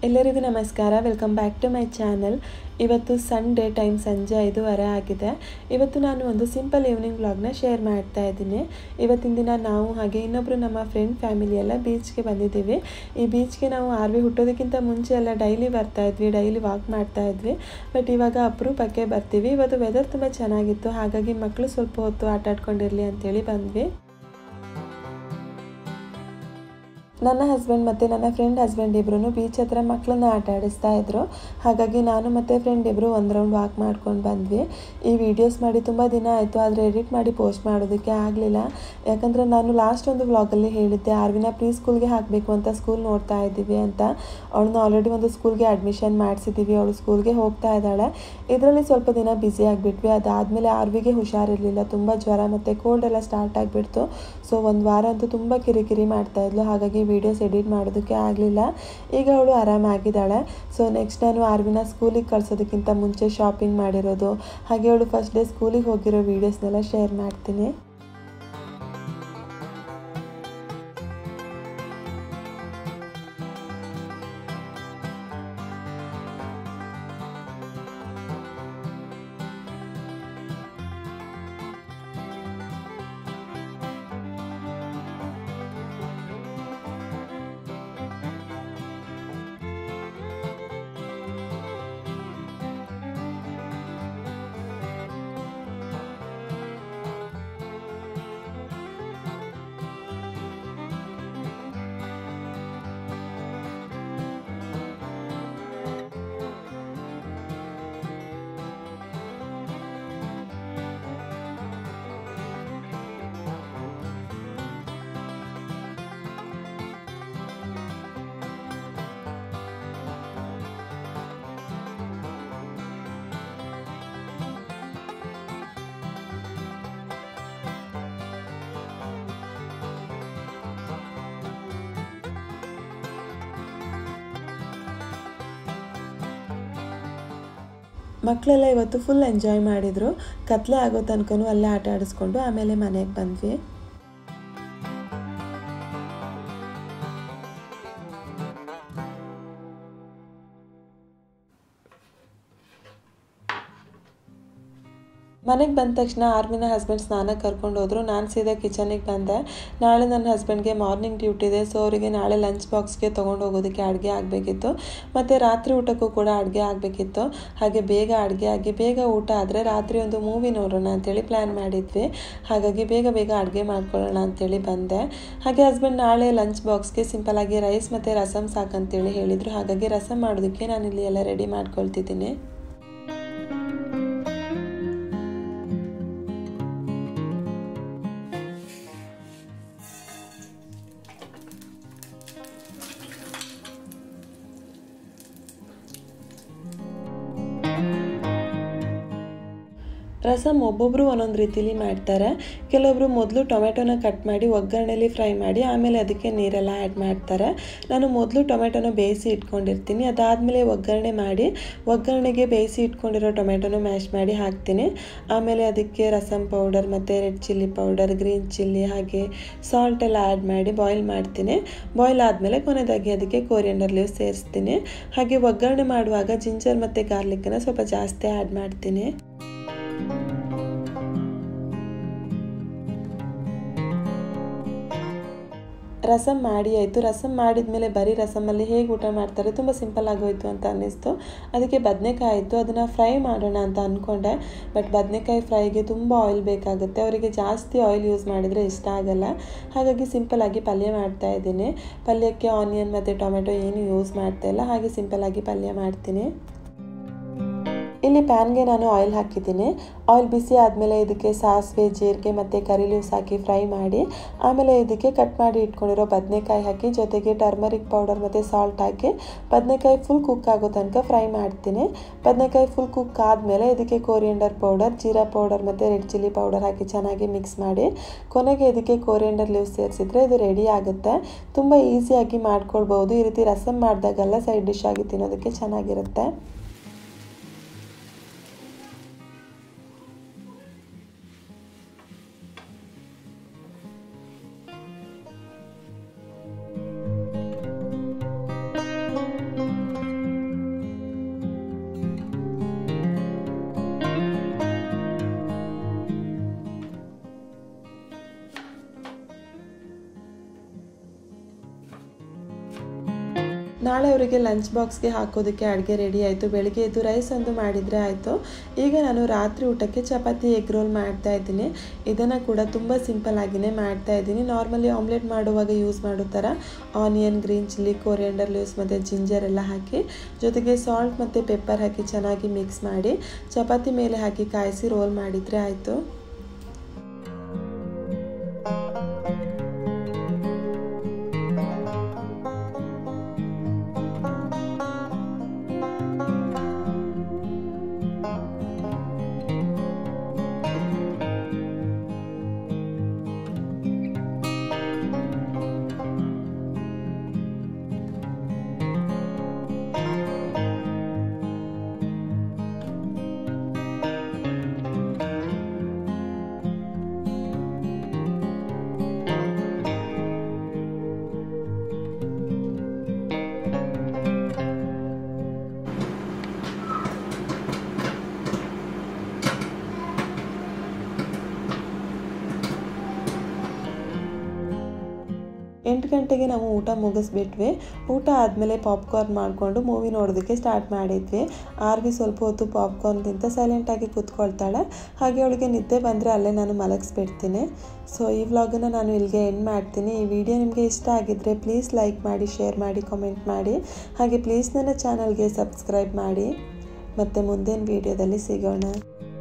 ಎಲ್ಲರಿಗೂ ನಮಸ್ಕಾರ welcome back to my channel ಇವತ್ತು ಸಂಡೇ ಟೈಮ್ ಸಂಜೆ ಐದೂವರೆ ಆಗಿದೆ ಇವತ್ತು ನಾನು ಒಂದು ಸಿಂಪಲ್ ಈವ್ನಿಂಗ್ ವ್ಲಾಗ್ನ ಶೇರ್ ಮಾಡ್ತಾ ಇದ್ದೀನಿ ಇವತ್ತಿನ ದಿನ ನಾವು ಹಾಗೆ ಇನ್ನೊಬ್ಬರು ನಮ್ಮ ಫ್ರೆಂಡ್ ಫ್ಯಾಮಿಲಿ ಎಲ್ಲ ಬೀಚ್ಗೆ ಬಂದಿದ್ದೀವಿ ಈ ಬೀಚ್ಗೆ ನಾವು ಆರ್ವಿ ಹುಟ್ಟೋದಕ್ಕಿಂತ ಮುಂಚೆ ಎಲ್ಲ ಡೈಲಿ ಬರ್ತಾ ಇದ್ವಿ ಡೈಲಿ ವಾಕ್ ಮಾಡ್ತಾ ಇದ್ವಿ ಬಟ್ ಇವಾಗ ಅಪರೂಪಕ್ಕೆ ಬರ್ತೀವಿ ಇವತ್ತು ವೆದರ್ ತುಂಬ ಚೆನ್ನಾಗಿತ್ತು ಹಾಗಾಗಿ ಮಕ್ಕಳು ಸ್ವಲ್ಪ ಹೊತ್ತು ಆಟ ಆಡ್ಕೊಂಡಿರಲಿ ಅಂತೇಳಿ ಬಂದ್ವಿ ನನ್ನ ಹಸ್ಬೆಂಡ್ ಮತ್ತು ನನ್ನ ಫ್ರೆಂಡ್ ಹಸ್ಬೆಂಡ್ ಇಬ್ಬರು ಬೀಚ್ ಹತ್ರ ಮಕ್ಕಳನ್ನ ಆಟ ಆಡಿಸ್ತಾ ಇದ್ರು ಹಾಗಾಗಿ ನಾನು ಮತ್ತು ಫ್ರೆಂಡ್ ಇಬ್ಬರು ಒಂದು ರೌಂಡ್ ವಾಕ್ ಮಾಡ್ಕೊಂಡು ಬಂದ್ವಿ ಈ ವಿಡಿಯೋಸ್ ಮಾಡಿ ತುಂಬ ದಿನ ಆಯಿತು ಆದರೆ ಎಡಿಟ್ ಮಾಡಿ ಪೋಸ್ಟ್ ಮಾಡೋದಕ್ಕೆ ಆಗಲಿಲ್ಲ ಯಾಕಂದರೆ ನಾನು ಲಾಸ್ಟ್ ಒಂದು ವ್ಲಾಗಲ್ಲಿ ಹೇಳಿದ್ದೆ ಆರ್ವಿನ ಪ್ರೀ ಸ್ಕೂಲ್ಗೆ ಹಾಕಬೇಕು ಅಂತ ಸ್ಕೂಲ್ ನೋಡ್ತಾ ಇದ್ದೀವಿ ಅಂತ ಅವಳನ್ನ ಆಲ್ರೆಡಿ ಒಂದು ಸ್ಕೂಲ್ಗೆ ಅಡ್ಮಿಷನ್ ಮಾಡಿಸಿದ್ದೀವಿ ಅವಳು ಸ್ಕೂಲ್ಗೆ ಹೋಗ್ತಾ ಇದ್ದಾಳೆ ಇದರಲ್ಲಿ ಸ್ವಲ್ಪ ದಿನ ಬ್ಯುಸಿ ಆಗಿಬಿಟ್ವಿ ಅದಾದಮೇಲೆ ಆರ್ವಿಗೆ ಹುಷಾರಿರಲಿಲ್ಲ ತುಂಬ ಜ್ವರ ಮತ್ತು ಕೋಲ್ಡ್ ಎಲ್ಲ ಸ್ಟಾರ್ಟ್ ಆಗಿಬಿಡ್ತು ಸೊ ಒಂದು ವಾರ ಅಂತೂ ತುಂಬ ಕಿರಿಕಿರಿ ಮಾಡ್ತಾ ಇದ್ಲು ಹಾಗಾಗಿ ವೀಡಿಯೋಸ್ ಎಡಿಟ್ ಮಾಡೋದಕ್ಕೆ ಆಗಲಿಲ್ಲ ಈಗ ಅವಳು ಆರಾಮಾಗಿದ್ದಾಳೆ ಸೊ ನೆಕ್ಸ್ಟ್ ನಾನು ಆರ್ವಿನ ಸ್ಕೂಲಿಗೆ ಕಳ್ಸೋದಕ್ಕಿಂತ ಮುಂಚೆ ಶಾಪಿಂಗ್ ಮಾಡಿರೋದು ಹಾಗೆ ಅವಳು ಫಸ್ಟ್ ಡೇ ಸ್ಕೂಲಿಗೆ ಹೋಗಿರೋ ವೀಡಿಯೋಸ್ನೆಲ್ಲ ಶೇರ್ ಮಾಡ್ತೀನಿ ಮಕ್ಕಳೆಲ್ಲ ಇವತ್ತು ಫುಲ್ ಎಂಜಾಯ್ ಮಾಡಿದರು ಕತ್ಲೆ ಆಗೋ ತನಕನೂ ಅಲ್ಲೇ ಆಟ ಆಡಿಸ್ಕೊಂಡು ಆಮೇಲೆ ಮನೆಗೆ ಬಂದ್ವಿ ಮನೆಗೆ ಬಂದ ತಕ್ಷಣ ಆರ್ಮಿನ ಹಸ್ಬೆಂಡ್ ಸ್ನಾನಕ್ಕೆ ಕರ್ಕೊಂಡು ಹೋದ್ರು ನಾನು ಸೀದಾ ಕಿಚನಿಗೆ ಬಂದೆ ನಾಳೆ ನನ್ನ ಹಸ್ಬೆಂಡ್ಗೆ ಮಾರ್ನಿಂಗ್ ಡ್ಯೂಟಿ ಇದೆ ಸೊ ಅವರಿಗೆ ನಾಳೆ ಲಂಚ್ ಬಾಕ್ಸ್ಗೆ ತೊಗೊಂಡು ಹೋಗೋದಕ್ಕೆ ಅಡುಗೆ ಆಗಬೇಕಿತ್ತು ಮತ್ತು ರಾತ್ರಿ ಊಟಕ್ಕೂ ಕೂಡ ಅಡುಗೆ ಆಗಬೇಕಿತ್ತು ಹಾಗೆ ಬೇಗ ಅಡುಗೆ ಆಗಿ ಬೇಗ ಊಟ ಆದರೆ ರಾತ್ರಿ ಒಂದು ಮೂವಿ ನೋಡೋಣ ಅಂತೇಳಿ ಪ್ಲ್ಯಾನ್ ಮಾಡಿದ್ವಿ ಹಾಗಾಗಿ ಬೇಗ ಬೇಗ ಅಡುಗೆ ಮಾಡ್ಕೊಳ್ಳೋಣ ಅಂತೇಳಿ ಬಂದೆ ಹಾಗೆ ಹಸ್ಬೆಂಡ್ ನಾಳೆ ಲಂಚ್ ಬಾಕ್ಸ್ಗೆ ಸಿಂಪಲಾಗಿ ರೈಸ್ ಮತ್ತು ರಸಮ್ ಸಾಕಂತೇಳಿ ಹೇಳಿದರು ಹಾಗಾಗಿ ರಸಮ್ ಮಾಡೋದಕ್ಕೆ ನಾನು ಇಲ್ಲಿ ಎಲ್ಲ ರೆಡಿ ಮಾಡ್ಕೊಳ್ತಿದ್ದೀನಿ ರಸಮ್ ಒಬ್ಬೊಬ್ಬರು ಒಂದೊಂದು ರೀತಿಲಿ ಮಾಡ್ತಾರೆ ಕೆಲವೊಬ್ಬರು ಮೊದಲು ಟೊಮೆಟೊನ ಕಟ್ ಮಾಡಿ ಒಗ್ಗರಣೆಲಿ ಫ್ರೈ ಮಾಡಿ ಆಮೇಲೆ ಅದಕ್ಕೆ ನೀರೆಲ್ಲ ಆ್ಯಡ್ ಮಾಡ್ತಾರೆ ನಾನು ಮೊದಲು ಟೊಮೆಟೊನ ಬೇಯಿಸಿ ಇಟ್ಕೊಂಡಿರ್ತೀನಿ ಅದಾದಮೇಲೆ ಒಗ್ಗರಣೆ ಮಾಡಿ ಒಗ್ಗರಣೆಗೆ ಬೇಯಿಸಿ ಇಟ್ಕೊಂಡಿರೋ ಟೊಮೆಟೊನ ಮ್ಯಾಶ್ ಮಾಡಿ ಹಾಕ್ತೀನಿ ಆಮೇಲೆ ಅದಕ್ಕೆ ರಸಮ್ ಪೌಡರ್ ಮತ್ತು red chilli powder green chilli ಹಾಗೆ ಸಾಲ್ಟ್ ಎಲ್ಲ ಆ್ಯಡ್ ಮಾಡಿ ಬಾಯ್ಲ್ ಮಾಡ್ತೀನಿ ಬಾಯ್ಲ್ ಆದಮೇಲೆ ಕೊನೆಯದಾಗಿ ಅದಕ್ಕೆ ಕೋರಿಯಂಡರ್ ಲೀವ್ ಸೇರಿಸ್ತೀನಿ ಹಾಗೆ ಒಗ್ಗರಣೆ ಮಾಡುವಾಗ ಜಿಂಜರ್ ಮತ್ತು ಗಾರ್ಲಿಕ್ಕನ್ನು ಸ್ವಲ್ಪ ಜಾಸ್ತಿ ಆ್ಯಡ್ ಮಾಡ್ತೀನಿ ರಸಮ್ ಮಾಡಿ ಆಯಿತು ರಸಮ್ ಮಾಡಿದ ಮೇಲೆ ಬರೀ ರಸಮಲ್ಲಿ ಹೇಗೆ ಊಟ ಮಾಡ್ತಾರೆ ತುಂಬ ಸಿಂಪಲ್ ಆಗೋಯ್ತು ಅಂತ ಅನ್ನಿಸ್ತು ಅದಕ್ಕೆ ಬದನೆಕಾಯಿ ಇತ್ತು ಅದನ್ನು ಫ್ರೈ ಮಾಡೋಣ ಅಂತ ಅಂದ್ಕೊಂಡೆ ಬಟ್ ಬದನೆಕಾಯಿ ಫ್ರೈಗೆ ತುಂಬ ಆಯಿಲ್ ಬೇಕಾಗುತ್ತೆ ಅವರಿಗೆ ಜಾಸ್ತಿ ಆಯಿಲ್ ಯೂಸ್ ಮಾಡಿದರೆ ಇಷ್ಟ ಆಗಲ್ಲ ಹಾಗಾಗಿ ಸಿಂಪಲಾಗಿ ಪಲ್ಯ ಮಾಡ್ತಾ ಇದ್ದೀನಿ ಪಲ್ಯಕ್ಕೆ ಆನಿಯನ್ ಮತ್ತು ಟೊಮೆಟೊ ಏನು ಯೂಸ್ ಮಾಡ್ತಾ ಇಲ್ಲ ಹಾಗೆ ಸಿಂಪಲಾಗಿ ಪಲ್ಯ ಮಾಡ್ತೀನಿ ಇಲ್ಲಿ ಪ್ಯಾನ್ಗೆ ನಾನು ಆಯಿಲ್ ಹಾಕಿದ್ದೀನಿ ಆಯಿಲ್ ಬಿಸಿ ಆದಮೇಲೆ ಇದಕ್ಕೆ ಸಾಸಿವೆ ಜೀರಿಗೆ ಮತ್ತು ಕರಿ ಲೀವ್ಸ್ ಹಾಕಿ ಫ್ರೈ ಮಾಡಿ ಆಮೇಲೆ ಇದಕ್ಕೆ ಕಟ್ ಮಾಡಿ ಇಟ್ಕೊಂಡಿರೋ ಬದನೆಕಾಯಿ ಹಾಕಿ ಜೊತೆಗೆ ಟರ್ಮರಿಕ್ ಪೌಡರ್ ಮತ್ತು ಸಾಲ್ಟ್ ಹಾಕಿ ಬದನೆಕಾಯಿ ಫುಲ್ ಕುಕ್ ಆಗೋ ತನಕ ಫ್ರೈ ಮಾಡ್ತೀನಿ ಬದನೆಕಾಯಿ ಫುಲ್ ಕುಕ್ ಆದಮೇಲೆ ಇದಕ್ಕೆ ಕೋರಿಯಂಡರ್ ಪೌಡರ್ ಜೀರಾ ಪೌಡರ್ ಮತ್ತು ರೆಡ್ ಚಿಲ್ಲಿ ಪೌಡರ್ ಹಾಕಿ ಚೆನ್ನಾಗಿ ಮಿಕ್ಸ್ ಮಾಡಿ ಕೊನೆಗೆ ಇದಕ್ಕೆ ಕೋರಿಯಂಡರ್ ಲೀವ್ಸ್ ಸೇರಿಸಿದ್ರೆ ಇದು ರೆಡಿ ಆಗುತ್ತೆ ತುಂಬ ಈಸಿಯಾಗಿ ಮಾಡ್ಕೊಳ್ಬೋದು ಈ ರೀತಿ ರಸಮ್ ಮಾಡಿದಾಗೆಲ್ಲ ಸೈಡ್ ಡಿಶ್ ಆಗಿ ತಿನ್ನೋದಕ್ಕೆ ಚೆನ್ನಾಗಿರುತ್ತೆ ನಾಳೆ ಅವರಿಗೆ ಲಂಚ್ ಬಾಕ್ಸ್ಗೆ ಹಾಕೋದಕ್ಕೆ ಅಡುಗೆ ರೆಡಿ ಆಯಿತು ಬೆಳಿಗ್ಗೆ ಎದ್ದು ರೈಸ್ ಒಂದು ಮಾಡಿದರೆ ಆಯಿತು ಈಗ ನಾನು ರಾತ್ರಿ ಊಟಕ್ಕೆ ಚಪಾತಿ ಎಗ್ ರೋಲ್ ಮಾಡ್ತಾ ಇದ್ದೀನಿ ಇದನ್ನು ಕೂಡ ತುಂಬ ಸಿಂಪಲ್ ಆಗಿನೇ ಮಾಡ್ತಾ ಇದ್ದೀನಿ ನಾರ್ಮಲಿ ಆಮ್ಲೆಟ್ ಮಾಡುವಾಗ ಯೂಸ್ ಮಾಡೋ ಥರ onion green chilli coriander leaves ಮತ್ತು ಜಿಂಜರ್ ಎಲ್ಲ ಹಾಕಿ ಜೊತೆಗೆ ಸಾಲ್ಟ್ ಮತ್ತು ಪೆಪ್ಪರ್ ಹಾಕಿ ಚೆನ್ನಾಗಿ ಮಿಕ್ಸ್ ಮಾಡಿ ಚಪಾತಿ ಮೇಲೆ ಹಾಕಿ ಕಾಯಿಸಿ ರೋಲ್ ಮಾಡಿದರೆ ಆಯಿತು ಎಂಟು ಗಂಟೆಗೆ ನಾವು ಊಟ ಮುಗಿಸ್ಬಿಟ್ವಿ ಊಟ ಆದಮೇಲೆ ಪಾಪ್ಕಾರ್ನ್ ಮಾಡಿಕೊಂಡು ಮೂವಿ ನೋಡೋದಕ್ಕೆ ಸ್ಟಾರ್ಟ್ ಮಾಡಿದ್ವಿ ಆರ್ವಿ ಸ್ವಲ್ಪ ಹೊತ್ತು ಪಾಪ್ಕಾರ್ನ್ ತಿಂತ ಸೈಲೆಂಟಾಗಿ ಕೂತ್ಕೊಳ್ತಾಳೆ ಹಾಗೆ ಅವಳಿಗೆ ನಿದ್ದೆ ಬಂದರೆ ಅಲ್ಲೇ ನಾನು ಮಲಗಿಸ್ಬಿಡ್ತೀನಿ ಸೊ ಈ ವ್ಲಾಗನ್ನು ನಾನು ಇಲ್ಲಿಗೆ ಎಂಡ್ ಮಾಡ್ತೀನಿ ಈ ವಿಡಿಯೋ ನಿಮಗೆ ಇಷ್ಟ ಆಗಿದ್ದರೆ ಪ್ಲೀಸ್ ಲೈಕ್ ಮಾಡಿ ಶೇರ್ ಮಾಡಿ ಕಾಮೆಂಟ್ ಮಾಡಿ ಹಾಗೆ ಪ್ಲೀಸ್ ನನ್ನ ಚಾನಲ್ಗೆ ಸಬ್ಸ್ಕ್ರೈಬ್ ಮಾಡಿ ಮತ್ತು ಮುಂದಿನ ವೀಡಿಯೋದಲ್ಲಿ ಸಿಗೋಣ